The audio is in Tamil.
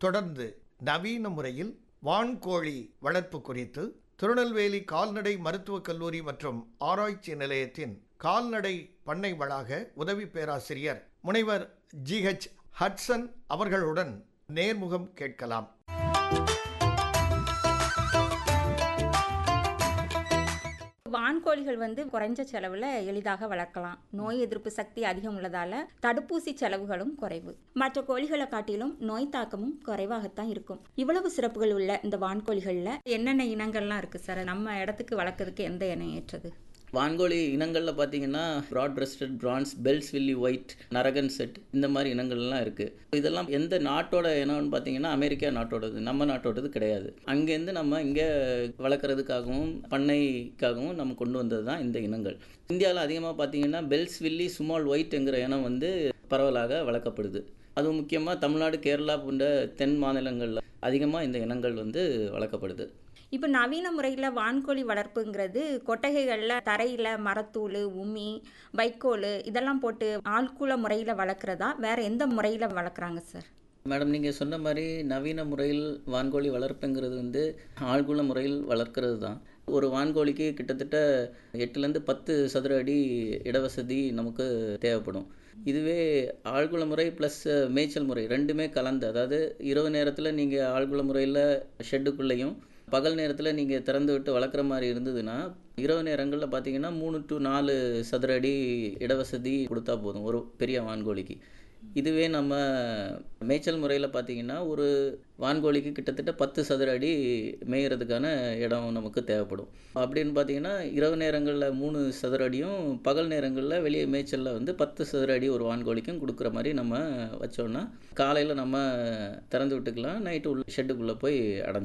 தொடர்ந்து நவீன முறையில் வான்கோழி வளர்ப்பு குறித்து திருநெல்வேலி கால்நடை மருத்துவக் கல்லூரி மற்றும் ஆராய்ச்சி நிலையத்தின் கால்நடை பண்ணை வளாக உதவி பேராசிரியர் முனைவர் ஜிஹெச் ஹட்சன் அவர்களுடன் நேர்முகம் கேட்கலாம் வான்கோழிகள் வந்து குறைஞ்ச செலவில் எளிதாக வளர்க்கலாம் நோய் எதிர்ப்பு சக்தி அதிகம் உள்ளதால தடுப்பூசி செலவுகளும் குறைவு மற்ற கோழிகளை காட்டிலும் நோய் தாக்கமும் குறைவாகத்தான் இருக்கும் இவ்வளவு சிறப்புகள் உள்ள இந்த வான்கோழிகளில் என்னென்ன இனங்கள்லாம் இருக்கு சார் நம்ம இடத்துக்கு வளர்க்கறதுக்கு எந்த இனம் ஏற்றது வான்கோழி இனங்களில் பார்த்தீங்கன்னா broad breasted bronze Beltsville white Narragansett இந்த மாதிரி இனங்கள்லாம் இருக்குது இதெல்லாம் எந்த நாட்டோட இனம்னு பார்த்தீங்கன்னா அமெரிக்கா நாட்டோடது நம்ம நாட்டோடது கிடையாது அங்கேருந்து நம்ம இங்கே வளர்க்குறதுக்காகவும் பண்ணைக்காகவும் நம்ம கொண்டு வந்தது தான் இந்த இனங்கள் இந்தியாவில் அதிகமாக பார்த்தீங்கன்னா பெல்ஸ் வில்லி சுமால் ஒயிட்ங்கிற இனம் வந்து பரவலாக வளர்க்கப்படுது அதுவும் முக்கியமாக தமிழ்நாடு கேரளா போன்ற தென் மாநிலங்களில் அதிகமாக இந்த இனங்கள் வந்து வளர்க்கப்படுது இப்போ நவீன முறையில் வான்கோழி வளர்ப்புங்கிறது கொட்டகைகளில் தரையில் மரத்தூள் உமி வைக்கோல் இதெல்லாம் போட்டு ஆள்கூல முறையில் வளர்க்குறதா வேற எந்த முறையில் வளர்க்குறாங்க சார் மேடம் நீங்கள் சொன்ன மாதிரி நவீன முறையில் வான்கோழி வளர்ப்புங்கிறது வந்து ஆழ்குள முறையில் வளர்க்கிறது தான் ஒரு வான்கோழிக்கு கிட்டத்தட்ட எட்டுலேருந்து பத்து சதுர அடி இடவசதி நமக்கு தேவைப்படும் இதுவே ஆழ்குள முறை ப்ளஸ் மேய்ச்சல் முறை ரெண்டுமே கலந்து அதாவது இரவு நேரத்தில் நீங்கள் ஆழ்குள முறையில் ஷெட்டுக்குள்ளேயும் பகல் நேரத்தில் நீங்கள் திறந்து விட்டு வளர்க்குற மாதிரி இருந்ததுன்னா இரவு நேரங்களில் பார்த்தீங்கன்னா மூணு டு நாலு சதுர அடி இடவசதி கொடுத்தா போதும் ஒரு பெரிய வான்கோழிக்கு இதுவே நம்ம மேய்ச்சல் முறையில் பார்த்தீங்கன்னா ஒரு வான்கோழிக்கு கிட்டத்தட்ட பத்து சதுர அடி மேய்கிறதுக்கான இடம் நமக்கு தேவைப்படும் அப்படின்னு பார்த்தீங்கன்னா இரவு நேரங்களில் மூணு சதுர அடியும் பகல் நேரங்களில் வெளியே மேய்ச்சலில் வந்து பத்து சதுர அடி ஒரு வான்கோழிக்கும் கொடுக்குற மாதிரி நம்ம வச்சோன்னா காலையில் நம்ம திறந்து விட்டுக்கலாம் நைட்டு உள்ள ஷெட்டுக்குள்ளே போய் அடைஞ்சு